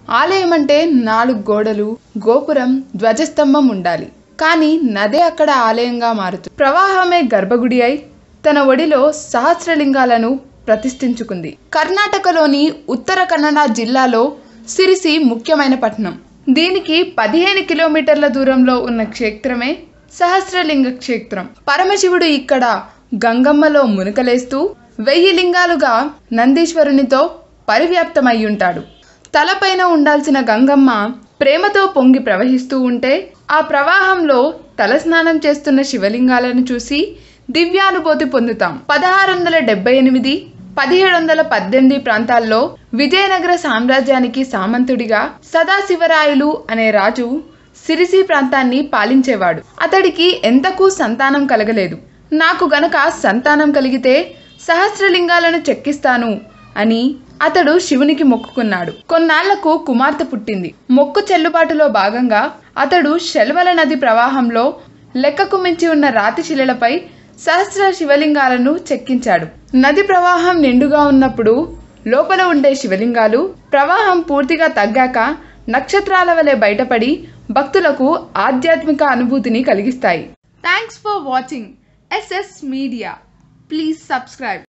ఆలయం అంటే నాలుగు గోడలు గోపురం ధ్వజస్తంభం ఉండాలి కానీ నదే అక్కడ ఆలయంగా మారుతుంది ప్రవాహమే గర్భగుడి అయి తన ఒడిలో సహస్రలింగాలను ప్రతిష్ఠించుకుంది కర్ణాటకలోని ఉత్తర కన్నడ జిల్లాలో సిరిసి ముఖ్యమైన పట్టణం దీనికి పదిహేను కిలోమీటర్ల దూరంలో ఉన్న క్షేత్రమే సహస్రలింగ క్షేత్రం పరమశివుడు ఇక్కడ గంగమ్మలో మునకలేస్తూ వెయ్యి లింగాలుగా నందీశ్వరునితో పరివ్యాప్తమై ఉంటాడు తలపైన ఉండాల్సిన గంగమ్మ ప్రేమతో పొంగి ప్రవహిస్తూ ఉంటే ఆ ప్రవాహంలో తలస్నానం చేస్తున్న శివలింగాలను చూసి దివ్యానుభూతి పొందుతాం పదహారు వందల డెబ్బై ఎనిమిది పదిహేడు వందల పద్దెనిమిది ప్రాంతాల్లో విజయనగర సామ్రాజ్యానికి సామంతుడిగా సదాశివరాయలు అనే రాజు సిరిసి ప్రాంతాన్ని పాలించేవాడు అతడికి ఎంతకు సంతానం కలగలేదు నాకు గనక సంతానం కలిగితే సహస్రలింగాలను చెక్కిస్తాను అని అతడు శివునికి మొక్కుకున్నాడు కొన్నాళ్లకు కుమార్తె పుట్టింది మొక్కు చెల్లుబాటులో భాగంగా అతడు శల్వల నది ప్రవాహంలో లెక్కకు మించి ఉన్న రాతి శిలలపై సహస్ర శివలింగాలను చెక్కించాడు నది ప్రవాహం నిండుగా ఉన్నప్పుడు లోపల ఉండే శివలింగాలు ప్రవాహం పూర్తిగా తగ్గాక నక్షత్రాల వలె బయటపడి భక్తులకు ఆధ్యాత్మిక అనుభూతిని కలిగిస్తాయి thanks for watching SS media please subscribe